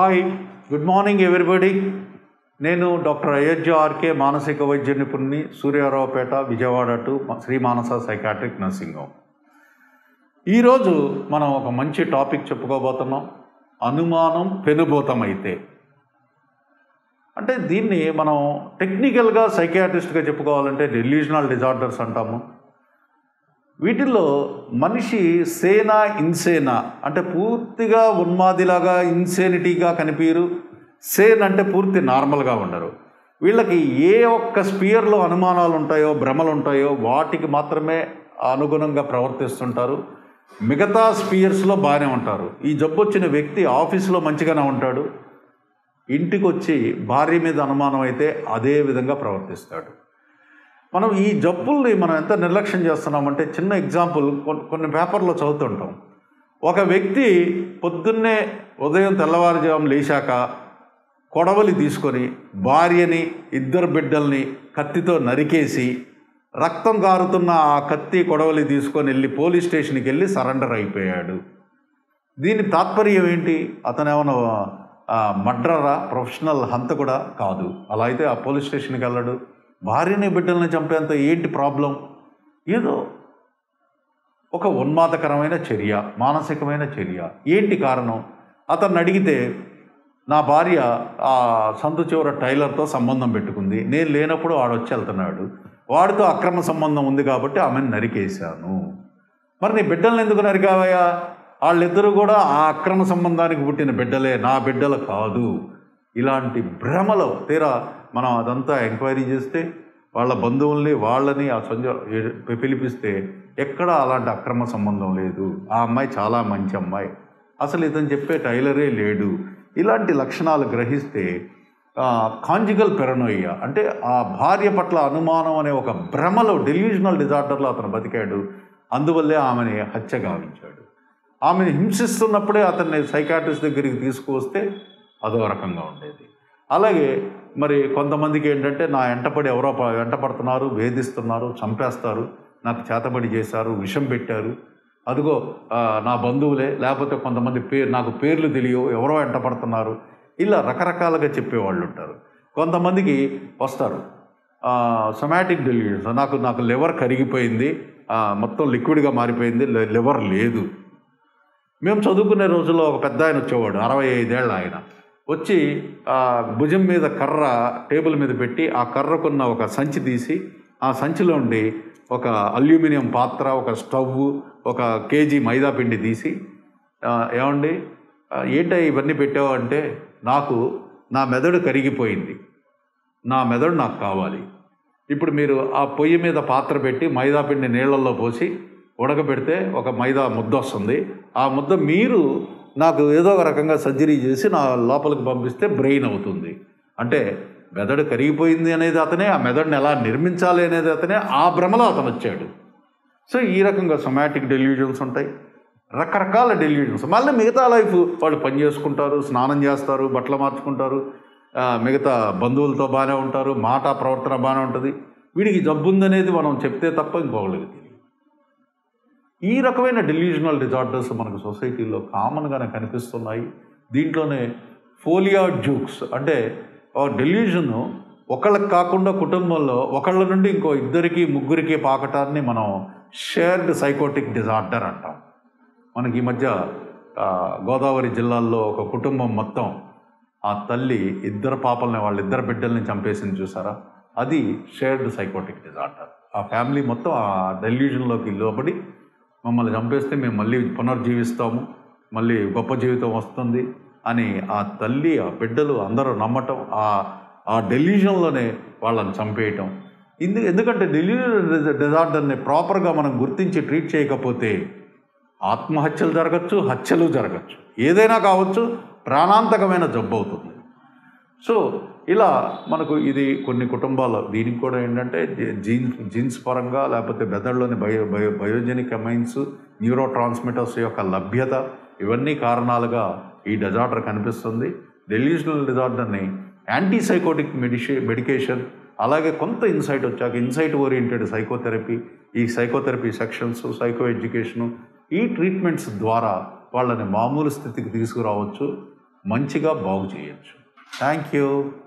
hi good morning everybody నేను doctor Ayodhya RK మానసిక వైద్య నిపుణుని Suryaraopet Vijayawada to Sri Manasa psychiatric nursing home ఈరోజు మనం ఒక మంచి టాపిక్ చెప్పుకోబోతున్నాం అనుమానం పెనుభూతమైతే అంటే దీన్ని మనం టెక్నికల్గా సైకియాట్రిస్ట్గా చెప్పుకోవాలంటే డెల్యూజనల్ డిజార్డర్స్ అంటాము వీటిల్లో మనిషి సేనా ఇన్సేనా అంటే పూర్తిగా ఉన్మాదిలాగా ఇన్సేనిటీగా కనిపించరు సేన్ అంటే పూర్తి నార్మల్గా ఉండరు వీళ్ళకి ఏ ఒక్క స్పియర్లో అనుమానాలు ఉంటాయో భ్రమలు ఉంటాయో వాటికి మాత్రమే అనుగుణంగా ప్రవర్తిస్తుంటారు మిగతా స్పియర్స్లో బాగానే ఉంటారు ఈ జబ్బు వచ్చిన వ్యక్తి ఆఫీస్లో మంచిగానే ఉంటాడు ఇంటికి వచ్చి భార్య మీద అనుమానం అయితే అదే విధంగా ప్రవర్తిస్తాడు మనం ఈ జబ్బుల్ని మనం ఎంత నిర్లక్ష్యం చేస్తున్నామంటే చిన్న ఎగ్జాంపుల్ కొన్- కొన్ని పేపర్లో చదువుతుంటాం ఒక వ్యక్తి పొద్దున్నే ఉదయం తెల్లవారుజాము లేచాక కొడవలి తీసుకొని భార్యని ఇద్దరు బిడ్డల్ని కత్తితో నరికేసి రక్తం కారుతున్న ఆ కత్తి కొడవలి తీసుకొని వెళ్ళి పోలీస్ స్టేషన్కి వెళ్ళి సరెండర్ అయిపోయాడు దీని తాత్పర్యం ఏంటి అతను ఏమైనా మడ్రరా ప్రొఫెషనల్ హంత కూడా కాదు అలా అయితే ఆ పోలీస్ స్టేషన్కి వెళ్ళడు భార్యని బిడ్డల్ని చంపేంత ఏంటి ప్రాబ్లం ఏదో ఒక ఉన్మాదకరమైన చర్య మానసికమైన చర్య ఏంటి కారణం అతన్ని అడిగితే నా భార్య ఆ సందు చివర టైలర్తో సంబంధం పెట్టుకుంది నేను లేనప్పుడు వాడు వచ్చి వెళ్తున్నాడు వాడితో అక్రమ సంబంధం ఉంది కాబట్టి ఆమెను నరికేశాను మరి నీ బిడ్డల్ని ఎందుకు నరికావయ్యా వాళ్ళిద్దరూ కూడా ఆ అక్రమ సంబంధానికి పుట్టిన బిడ్డలే నా బిడ్డలు కాదు ఇలాంటి భ్రమలో తీరా మనం అదంతా ఎంక్వైరీ చేస్తే వాళ్ళ బంధువుల్ని వాళ్ళని ఆ సంజ ఏ- పిలిపిస్తే ఎక్కడ అలాంటి అక్రమ సంబంధం లేదు ఆ అమ్మాయి చాలా మంచి అమ్మాయి అసలు ఇతను చెప్పే టైలరే లేడు ఇలాంటి లక్షణాలు గ్రహిస్తే కాంజికల్ పెరనోయ్య అంటే ఆ భార్య పట్ల అనుమానం అనే ఒక భ్రమలో డెల్యూజనల్ డిజార్డర్లో అతను బతికాడు అందువల్లే ఆమెని హత్య గావించాడు ఆమెను హింసిస్తున్నప్పుడే అతన్ని సైకాట్రిస్ట్ దగ్గరికి తీసుకువస్తే అదో రకంగా ఉండేది అలాగే మరి కొంతమందికి ఏంటంటే నా ఎంటపడి ఎవరో ప- వెంటపడుతున్నారు వేధిస్తున్నారు చంపేస్తారు నాకు చేతబడి చేశారు విషం పెట్టారు అదిగో ఆ, నా బంధువులే లేకపోతే కొంతమంది పేరు నాకు పేర్లు తెలియవు ఎవరో వెంటపడుతున్నారు ఇలా రకరకాలుగా చెప్పేవాళ్ళు ఉంటారు కొంతమందికి వస్తారు సొమాటిక్ డెలియూషన్స్ నాకు నాకు లివర్ కరిగిపోయింది ఆ, మొత్తం లిక్విడ్గా మారిపోయింది లి- లివర్ లేదు మేము చదువుకునే రోజుల్లో ఒక పెద్ద ఆయన వచ్చేవాడు అరవై ఐదేళ్ళ ఆయన వచ్చి ఆ భుజం మీద కర్ర టేబుల్ మీద పెట్టి ఆ కర్రకున్న ఒక సంచి తీసి ఆ సంచిలో ఉండి ఒక అల్యూమినియం పాత్ర ఒక స్టవ్ ఒక కేజీ మైదా పిండి తీసి "ఆ, ఏమండి ఆ, ఏంటో ఇవన్నీ పెట్టావు అంటే నాకు నా మెదడు కరిగిపోయింది నా మెదడు నాకు కావాలి ఇప్పుడు మీరు ఆ పొయ్యి మీద పాత్ర పెట్టి మైదా పిండి నీళ్ళల్లో పోసి ఉడకబెడితే ఒక మైదా ముద్ద వస్తుంది ఆ ముద్ద మీరు నాకు ఏదో ఒక రకంగా సర్జరీ చేసి నా లోపలికి పంపిస్తే బ్రెయిన్ అవుతుంది అంటే మెదడు కరిగిపోయింది అనేది అతనే ఆ మెదడుని ఎలా నిర్మించాలి అనేది అతనే ఆ భ్రమలో అతను వచ్చాడు సో ఈ రకంగా సొమాటిక్ డెల్యూజన్స్ ఉంటాయి రకరకాల డెల్యూజన్స్ మళ్ళీ మిగతా లైఫ్ వాళ్ళు పని చేసుకుంటారు స్నానం చేస్తారు బట్టలు మార్చుకుంటారు ఆ, మిగతా బంధువులతో బాగానే ఉంటారు మాట ప్రవర్తన బాగానే ఉంటుంది వీడికి జబ్బు ఉందనేది మనం చెప్తే తప్ప ఇంకొకళ్ళకి తెలియదు ఈ రకమైన డెల్యూజనల్ డిజార్డర్స్ మనకు సొసైటీలో కామన్గానే కనిపిస్తున్నాయి దీంట్లోనే ఫోలియా జూక్స్ అంటే డెల్యూజన్ ఒకళ్ళకి కాకుండా కుటుంబంలో ఒకళ్ళ నుండి ఇంకో ఇద్దరికి ముగ్గురికి పాకటాన్ని మనం షేర్డ్ సైకోటిక్ డిజార్డర్ అంటాం మనకి ఈ మధ్య ఆ, గోదావరి జిల్లాల్లో ఒక కుటుంబం మొత్తం ఆ తల్లి ఇద్దరు పాపల్ని వాళ్ళ ఇద్దరు బిడ్డల్ని చంపేసింది చూసారా అది షేర్డ్ సైకోటిక్ డిజార్డర్ ఆ ఫ్యామిలీ మొత్తం ఆ డెల్యూజన్లోకి లోబడి మమ్మల్ని చంపేస్తే మేము మళ్ళీ పునర్జీవిస్తాము మళ్ళీ గొప్ప జీవితం వస్తుంది అని ఆ తల్లి ఆ బిడ్డలు అందరూ నమ్మటం ఆ ఆ డెల్యూజన్లోనే వాళ్ళని చంపేయటం ఇందు ఎందుకంటే డెల్యూజన్ డిజార్డర్ని ప్రాపర్గా మనం గుర్తించి ట్రీట్ చేయకపోతే ఆత్మహత్యలు జరగచ్చు హత్యలు జరగచ్చు ఏదైనా కావచ్చు ప్రాణాంతకమైన జబ్బు అవుతుంది సో ఇలా మనకు ఇది కొన్ని కుటుంబాలు దీనికి కూడా ఏంటంటే జీన్స్ జీన్స్ పరంగా లేకపోతే మెదడులోని bio bio biogenic amines neurotransmitters యొక్క లభ్యత ఇవన్నీ కారణాలుగా ఈ డిజార్డర్ కనిపిస్తుంది డెల్యూషనల్ డిజార్డర్ని యాంటీ సైకోటిక్ మెడిషే మెడికేషన్ అలాగే కొంత ఇన్సైట్ వచ్చాక ఇన్సైట్ ఓరియంటెడ్ సైకోథెరపీ ఈ సైకోథెరపీ సెక్షన్స్ సైకో ఎడ్యుకేషను ఈ ట్రీట్మెంట్స్ ద్వారా వాళ్ళని మామూలు స్థితికి తీసుకురావచ్చు మంచిగా బాగు చేయొచ్చు థ్యాంక్ యూ